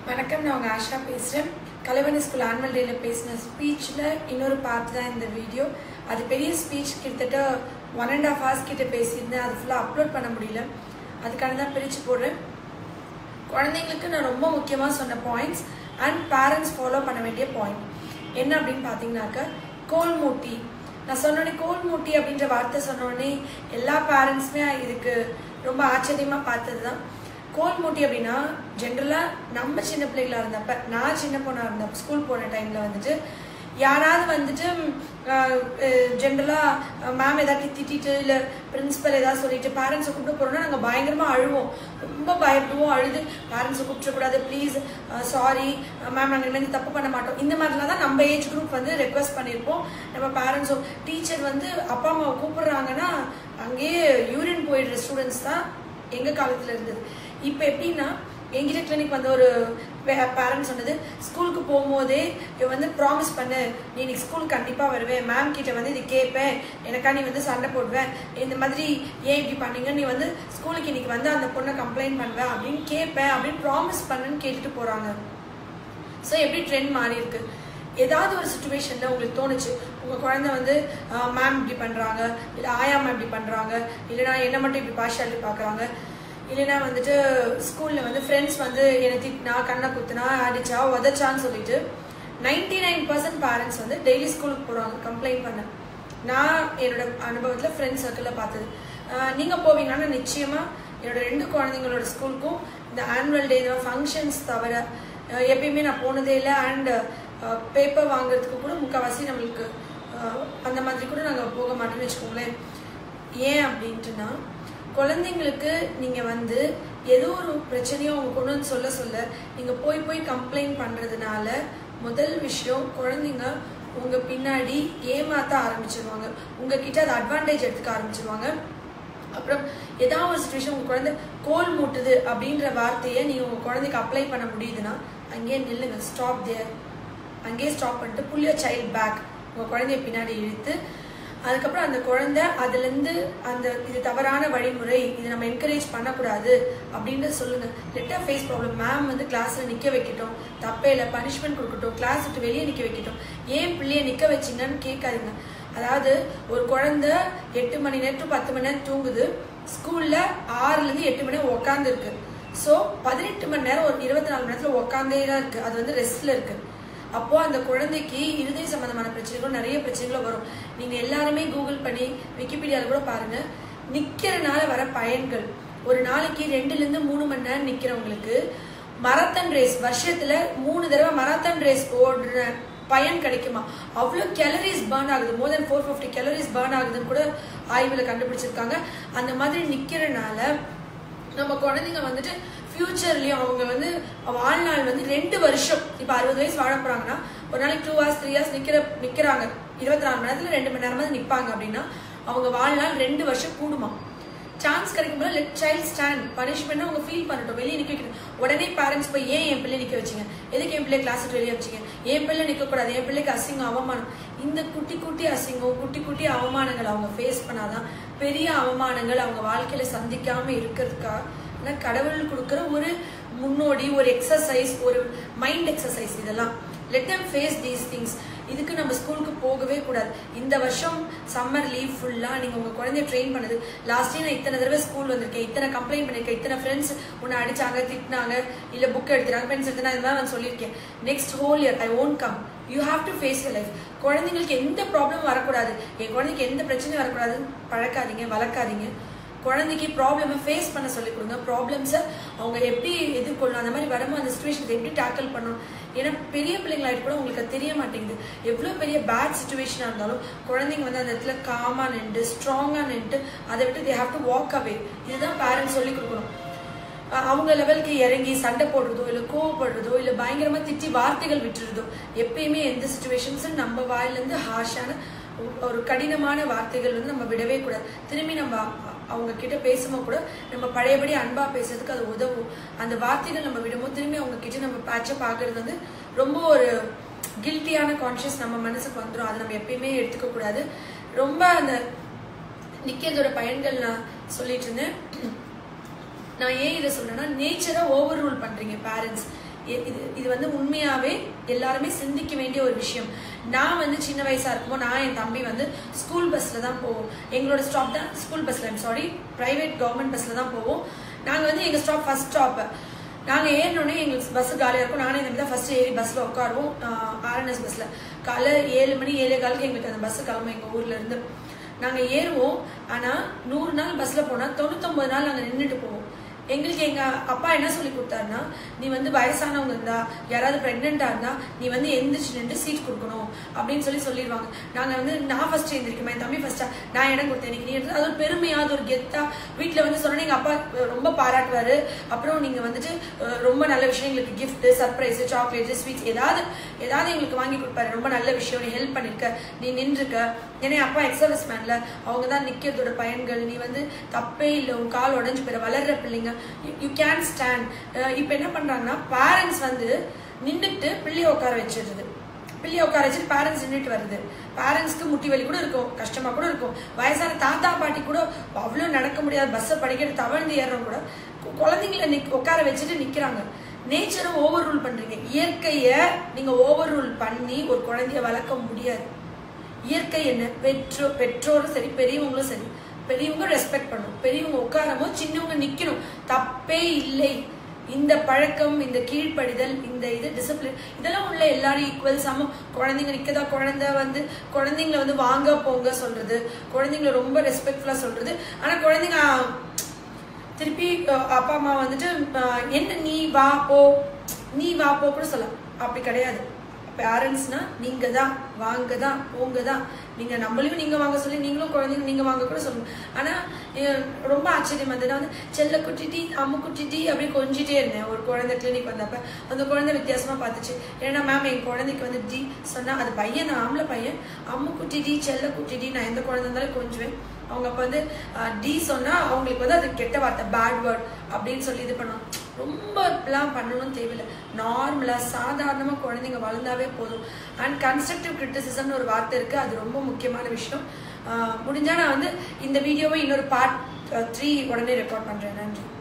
வணக்கம் நான் உங்கள் ஆஷா பேசுகிறேன் கலைவணி ஸ்கூல் ஆனுவல் டேல பேசின ஸ்பீச்சில் இன்னொரு பார்ட் தான் இந்த வீடியோ அது பெரிய ஸ்பீச் கிட்டத்தட்ட ஒன் அண்ட் ஆஃப் ஹவர்ஸ் கிட்ட பேசியிருந்தேன் அது ஃபுல்லாக அப்லோட் பண்ண முடியல அதுக்காக தான் பிரித்து போடுறேன் குழந்தைங்களுக்கு நான் ரொம்ப முக்கியமாக சொன்ன பாயிண்ட்ஸ் அண்ட் பேரண்ட்ஸ் ஃபாலோ பண்ண வேண்டிய பாயிண்ட் என்ன அப்படின்னு பார்த்தீங்கன்னாக்க கோல் மூட்டி நான் சொன்னோடனே கோல் மூட்டி அப்படின்ற வார்த்தை சொன்னோடனே எல்லா பேரண்ட்ஸுமே இதுக்கு ரொம்ப ஆச்சரியமாக பார்த்தது தான் கோல் மூட்டி அப்படின்னா ஜென்ரலாக நம்ம சின்ன பிள்ளைகளா இருந்தப்ப நான் சின்ன பொண்ணாக இருந்தப்ப ஸ்கூல் போன டைமில் வந்துட்டு யாராவது வந்துட்டு ஜென்ரலாக மேம் ஏதாட்டி திட்டிட்டு இல்லை பிரின்சிபல் ஏதாவது சொல்லிட்டு பேரண்ட்ஸை கூப்பிட்டு போகிறோம்னா நாங்கள் பயங்கரமாக அழுவோம் ரொம்ப பயப்படுவோம் அழுது பேரண்ட்ஸை கூப்பிடக்கூடாது ப்ளீஸ் சாரி மேம் நாங்கள் இனிமேல் தப்பு பண்ண மாட்டோம் இந்த மாதிரிலாம் தான் நம்ம ஏஜ் குரூப் வந்து ரெக்வஸ்ட் பண்ணியிருப்போம் நம்ம பேரண்ட்ஸும் டீச்சர் வந்து அப்பா அம்மாவை கூப்பிடுறாங்கன்னா அங்கேயே யூரின் போயிடுற ஸ்டூடெண்ட்ஸ் தான் எங்கள் காலத்தில் இருந்தது இப்போ எப்படின்னா எங்கிட்ட கிளினிக் வந்த ஒரு பேரண்ட் சொன்னது ஸ்கூலுக்கு போகும்போதே இவன் வந்து ப்ராமிஸ் பண்ணு நீ இன்னைக்கு ஸ்கூலுக்கு கண்டிப்பாக வருவேன் மேம் கிட்ட வந்து இது கேட்பேன் எனக்கா நீ வந்து சண்டை போடுவேன் இந்த மாதிரி ஏன் இப்படி பண்ணீங்க நீ வந்து ஸ்கூலுக்கு இன்னைக்கு வந்து அந்த பொண்ணை கம்ப்ளைண்ட் பண்ணுவேன் அப்படின்னு கேட்பேன் அப்படின்னு ப்ராமிஸ் பண்ணுன்னு கேட்டுட்டு போகிறாங்க ஸோ எப்படி ட்ரெண்ட் மாறி இருக்கு ஏதாவது ஒரு சுச்சுவேஷனில் உங்களுக்கு தோணுச்சு உங்கள் குழந்தை வந்து மேம் இப்படி பண்ணுறாங்க இல்லை ஆயா மேம் இப்படி பண்ணுறாங்க இல்லைனா என்ன மட்டும் இப்படி பார்ஷாலிட்டி பார்க்குறாங்க இல்லைனா வந்துட்டு ஸ்கூலில் வந்து ஃப்ரெண்ட்ஸ் வந்து என்னை திட்டினா கண்ணை குத்துனா அடிச்சா உதச்சான்னு சொல்லிட்டு நைன்டி நைன் பர்சன்ட் பேரண்ட்ஸ் வந்து டெய்லி ஸ்கூலுக்கு போகிறாங்க கம்ப்ளைண்ட் பண்ண நான் என்னோட அனுபவத்தில் ஃப்ரெண்ட்ஸ் சர்க்கிளில் பார்த்தது நீங்கள் போவீங்கன்னா நிச்சயமாக என்னோட ரெண்டு குழந்தைங்களோட ஸ்கூலுக்கும் இந்த ஆனுவல் டே ஃபங்க்ஷன்ஸ் தவிர எப்பயுமே நான் போனதே இல்லை அண்ட் பேப்பர் வாங்குறதுக்கு கூட முக்கால்வாசி நம்மளுக்கு அந்த மாதிரி கூட நாங்கள் போக மாட்டோம்னு வச்சுக்கோங்களேன் ஏன் அப்படின்ட்டுனா குழந்தைங்களுக்கு நீங்கள் வந்து ஏதோ ஒரு பிரச்சனையோ அவங்க கொண்டு வந்து சொல்ல சொல்ல நீங்கள் போய் போய் கம்ப்ளைண்ட் பண்ணுறதுனால முதல் விஷயம் குழந்தைங்க உங்கள் பின்னாடி ஏமாத்த ஆரம்பிச்சிருவாங்க உங்ககிட்ட அது அட்வான்டேஜ் எடுத்துக்க ஆரம்பிச்சிருவாங்க அப்புறம் ஏதாவது ஒரு சுச்சுவேஷன் உங்கள் குழந்தை கோல் மூட்டுது அப்படின்ற வார்த்தையை நீங்கள் உங்கள் குழந்தைக்கு அப்ளை பண்ண முடியுதுன்னா அங்கேயே நில்லுங்க ஸ்டாப் தேர் அங்கேயே ஸ்டாப் பண்ணிட்டு புள்ளிய சைல்ட் பேக் உங்கள் குழந்தைய பின்னாடி இழுத்து அதுக்கப்புறம் அந்த குழந்தை அதுலேருந்து அந்த இது தவறான வழிமுறை இதை நம்ம என்கரேஜ் பண்ணக்கூடாது அப்படின்னு சொல்லுங்க லெட்டர் ஃபேஸ் ப்ராப்ளம் மேம் வந்து கிளாஸில் நிற்க வைக்கட்டும் தப்பே இல்லை பனிஷ்மெண்ட் கொடுக்கட்டும் கிளாஸ் விட்டு வெளியே நிற்க வைக்கட்டும் ஏன் பிள்ளைய நிற்க வச்சிங்கன்னு கேட்காதுங்க அதாவது ஒரு குழந்தை எட்டு மணி நேரம் டு பத்து மணி நேரம் தூங்குது ஸ்கூல்ல ஆறுலேருந்து எட்டு மணி நேரம் உட்காந்துருக்கு ஸோ பதினெட்டு மணி நேரம் ஒரு இருபத்தி நாலு மணி நேரத்தில் உட்காந்தே தான் இருக்கு அது வந்து ரெஸ்ட்ல இருக்கு அப்போ அந்த குழந்தைக்கு இருதய சம்பந்தமான பிரச்சனைகள் நிறைய பிரச்சனைகள் வரும் நீங்க எல்லாருமே கூகுள் பண்ணி விக்கிபீடியால கூட பாருங்க நிக்கிறனால வர பயன்கள் ஒரு நாளைக்கு ரெண்டுல இருந்து மூணு மணி நேரம் நிக்கிறவங்களுக்கு மரத்தன் ரேஸ் வருஷத்துல மூணு தடவை மரத்தன் ரேஸ் ஓடுற பயன் கிடைக்குமா அவ்வளோ கேலரிஸ் பேர்ன் ஆகுது more than four fifty calories burn ஆகுதுன்னு கூட ஆய்வில் கண்டுபிடிச்சிருக்காங்க அந்த மாதிரி நிற்கிறனால நம்ம குழந்தைங்க வந்துட்டு ஃபியூச்சர்லயும் அவங்க வந்து வாழ்நாள் வந்து ரெண்டு வருஷம் இப்போ அறுபது வயசு வாழ போறாங்கன்னா ஒரு நாளைக்கு டூ ஹவர்ஸ் த்ரீ ஹவர்ஸ் நிக்கிற நிக்கிறாங்க இருபத்தி நாலு மணி நேரத்துல ரெண்டு மணி நேரமாவது நிப்பாங்க அப்படின்னா அவங்க வாழ்நாள் ரெண்டு வருஷம் கூடுமா சான்ஸ் கிடைக்கும் போது லெட் சைல்ட் ஸ்டாண்ட் பனிஷ்மெண்ட் அவங்க ஃபீல் பண்ணட்டும் வெளியே நிக்க வைக்கணும் உடனே பேரண்ட்ஸ் போய் ஏன் என் பிள்ளை நிக்க வச்சீங்க எதுக்கு என் பிள்ளை கிளாஸ் வெளியே வச்சீங்க என் பிள்ளை நிக்க கூடாது என் பிள்ளைக்கு அசிங்கம் அவமானம் இந்த குட்டி குட்டி அசிங்கம் குட்டி குட்டி அவமானங்கள் அவங்க ஃபேஸ் பண்ணாதான் பெரிய அவமானங்கள் அவங்க வாழ்க்கையில சந்திக்காம இருக்கிறதுக்காக ஆனால் கடவுள் கொடுக்குற ஒரு முன்னோடி ஒரு எக்ஸசைஸ் ஒரு மைண்ட் எக்ஸசைஸ் இதெல்லாம் let them face these things இதுக்கு நம்ம ஸ்கூலுக்கு போகவே கூடாது இந்த வருஷம் சம்மர் லீவ் ஃபுல்லாக நீங்கள் உங்கள் குழந்தைய ட்ரெயின் பண்ணுது லாஸ்ட் இயர் நான் இத்தனை தடவை ஸ்கூல் வந்திருக்கேன் இத்தனை கம்ப்ளைண்ட் பண்ணியிருக்கேன் இத்தனை ஃப்ரெண்ட்ஸ் உன்னை அடிச்சாங்க திட்டினாங்க இல்லை புக் எடுத்துறாங்க பென்ஸ் எடுத்துனா இது மாதிரி நான் சொல்லியிருக்கேன் next whole year I won't come you have to face your life குழந்தைங்களுக்கு எந்த ப்ராப்ளம் வரக்கூடாது என் குழந்தைக்கு எந்த பிரச்சனையும் வரக்கூடாதுன்னு பழக்காதீங்க வளர்க்காதீங்க குழந்தைக்கு ப்ராப்ளமை ஃபேஸ் பண்ண சொல்லி கொடுங்க ப்ராப்ளம்ஸை அவங்க எப்படி எதிர்கொள்ளணும் அந்த மாதிரி வரும்போது அந்த சுச்சுவேஷனை எப்படி டேக்கிள் பண்ணணும் ஏன்னா பெரிய பிள்ளைங்களாயிட்டு கூட உங்களுக்கு அது தெரிய மாட்டேங்குது எவ்வளோ பெரிய பேட் சுச்சுவேஷனாக இருந்தாலும் குழந்தைங்க வந்து அந்த இடத்துல காமாக நின்று ஸ்ட்ராங்காக நின்று அதை விட்டு they have to walk away இதுதான் பேரண்ட்ஸ் சொல்லி கொடுக்கணும் அவங்க லெவலுக்கு இறங்கி சண்டை போடுறதோ இல்லை கோவப்படுறதோ இல்லை பயங்கரமாக திட்டி வார்த்தைகள் விட்டுறதோ எப்பயுமே எந்த சுச்சுவேஷன்ஸும் நம்ம வாயிலேருந்து ஹார்ஷான ஒரு கடினமான வார்த்தைகள் வந்து நம்ம விடவே கூடாது திரும்பி நம்ம அவங்க கிட்ட பேசும்போது கூட நம்ம பழையபடி அன்பா பேசுறதுக்கு அது உதவும் அந்த வார்த்தைகள் நம்ம விடும்போது திரும்பி அவங்க கிட்ட நம்ம பேட்சப் ஆகுறது வந்து ரொம்ப ஒரு கில்ட்டியான கான்ஷியஸ் நம்ம மனசுக்கு வந்துடும் அதை நம்ம எப்பயுமே எடுத்துக்க கூடாது ரொம்ப அந்த நிக்கிறதோட பயன்கள் நான் சொல்லிட்டு இருந்தேன் நான் ஏன் இதை சொல்றேன்னா நேச்சரை ஓவர் ரூல் பண்றீங்க பேரண்ட்ஸ் இ- இது இது வந்து உண்மையாவே எல்லாருமே சிந்திக்க வேண்டிய ஒரு விஷயம் நான் வந்து சின்ன வயசா இருக்கும்போது நான் என் தம்பி வந்து ஸ்கூல் பஸ்ல தான் போவோம் எங்களோட ஸ்டாப் தான் ஸ்கூல் பஸ்ல சாரி பிரைவேட் கவர்மெண்ட் பஸ்ல தான் போவோம் நாங்க வந்து எங்க ஸ்டாப் ஃபர்ஸ்ட் ஸ்டாப் நாங்க ஏறினோடனே எங்களுக்கு பஸ் காலியா இருக்கும் நானே இந்த தான் ஃபர்ஸ்ட் ஏறி பஸ்ல உட்காருவோம் ஆர்என்எஸ் பஸ்ல காலை ஏழு மணி ஏழே காலுக்கு எங்களுக்கு அந்த பஸ் கிளம்பும் எங்க ஊர்ல இருந்து நாங்க ஏறுவோம் ஆனா நூறு நாள் பஸ்ல போனா தொண்ணூத்தொன்பது நாள் நாங்க நின்றுட்டு போவோம் எங்களுக்கு எங்க அப்பா என்ன சொல்லி கொடுத்தாருன்னா நீ வந்து வயசானவங்க இருந்தா யாராவது பிரெக்னெண்டா இருந்தா நீ வந்து எந்திரிச்சு நின்று சீட் கொடுக்கணும் அப்படின்னு சொல்லி சொல்லிடுவாங்க நாங்க வந்து நான் ஃபர்ஸ்ட் எழுந்திருக்கேன் என் தம்பி ஃபர்ஸ்டா நான் இடம் கொடுத்தேன் இன்னைக்கு நீ எடுத்து அது ஒரு பெருமையா அது ஒரு கெத்தா வீட்டுல வந்து சொன்னா எங்க அப்பா ரொம்ப பாராட்டுவாரு அப்புறம் நீங்க வந்துட்டு அஹ், ரொம்ப நல்ல விஷயம் எங்களுக்கு gift சர்ப்ரைஸ் சாக்லேட் ஸ்வீட்ஸ் ஏதாவது ஏதாவது எங்களுக்கு வாங்கி கொடுப்பாரு ரொம்ப நல்ல விஷயம் நீ ஹெல்ப் பண்ணிருக்க நீ நின்றுக்க ஏன்னா என் அப்பா எக்ஸர்வஸ் மேன்ல அவங்க தான் நிக்கிறதோட பயன்கள் நீ வந்து தப்பே இல்லை உன் கால் உடஞ்சு போயிட வளர்ற பிள்ளைங்க யூ கேன் ஸ்டாண்ட் இப்போ என்ன பண்றாங்கன்னா பேரண்ட்ஸ் வந்து நின்றுட்டு பிள்ளைய உட்கார வச்சிடுறது பிள்ளைய உட்கார வச்சு பேரண்ட்ஸ் நின்றுட்டு வருது பேரண்ட்ஸ்க்கு முட்டி வலி கூட இருக்கும் கஷ்டமா கூட இருக்கும் வயசான தாத்தா பாட்டி கூட அவ்வளோ நடக்க முடியாது பஸ்ஸை படிக்கட்டு தவழ்ந்து ஏறுறவங்க கூட கு- குழந்தைங்கள நிக் உட்கார வச்சுட்டு நிக்கிறாங்க நேச்சரை ஓவர் ரூல் பண்றீங்க இயற்கைய நீங்க ஓவர் ரூல் பண்ணி ஒரு குழந்தைய வளர்க்க முடியாது இயற்கை என்ன பெற்றோ பெற்றோரும் சரி பெரியவங்களும் சரி பெரியவங்க ரெஸ்பெக்ட் பண்ணணும் பெரியவங்க உட்காரமோ சின்னவங்க நிக்கணும் தப்பே இல்லை இந்த பழக்கம் இந்த கீழ்ப்படிதல் இந்த இது டிசிப்ளின் இதெல்லாம் உள்ள எல்லாரும் ஈக்குவல் சமம் குழந்தைங்க நிக்கதா குழந்தை வந்து குழந்தைங்கள வந்து வாங்க போங்க சொல்றது குழந்தைங்கள ரொம்ப ரெஸ்பெக்ட்ஃபுல்லா சொல்றது ஆனா குழந்தைங்க ஆ, திருப்பி அஹ், அப்பா அம்மா வந்துட்டு அஹ், என்ன நீ வா போ நீ வா போ கூட சொல்லலாம் அப்படி கிடையாது பேரண்ட்ஸ்னா நீங்க தான் வாங்க தான் போங்க தான் நீங்க நம்மளையும் நீங்க வாங்க சொல்லி நீங்களும் குழந்தைங்க நீங்க வாங்க கூட சொல்லணும் ஆனா அஹ், ரொம்ப ஆச்சரியம் வந்து நான் வந்து செல்ல குட்டிட்டி அம்மு குட்டிட்டி அப்படியே கொஞ்சிட்டே இருந்தேன் ஒரு குழந்தை கிளினிக் வந்தப்ப அந்த குழந்தை வித்தியாசமா பார்த்துச்சு ஏன்னா மேம் என் குழந்தைக்கு வந்து டி சொன்னா அது பையன் தான் ஆம்பளை பையன் அம்மு குட்டிடி செல்ல குட்டிடி நான் எந்த குழந்தை இருந்தாலும் கொஞ்சுவேன் அவங்க அப்ப வந்து அஹ், டி சொன்னா அவங்களுக்கு வந்து அது கெட்ட வார்த்தை பேட் வேர்ட் அப்படின்னு சொல்லி இது பண்ணுவாங்க ரொம்ப இப்படிலாம் பண்ணணும்னு தேவையில்லை நார்மலா சாதாரணமா குழந்தைங்க வளர்ந்தாவே போதும் அண்ட் கன்ஸ்ட்ரக்டிவ் கிரிட்டிசிசம்னு ஒரு வார்த்தை இருக்கு அது ரொம்ப முக்கியமான விஷயம் அஹ், முடிஞ்சா நான் வந்து இந்த வீடியோவை இன்னொரு பார்ட் த்ரீ உடனே ரெக்கார்ட் பண்றேன் நன்றி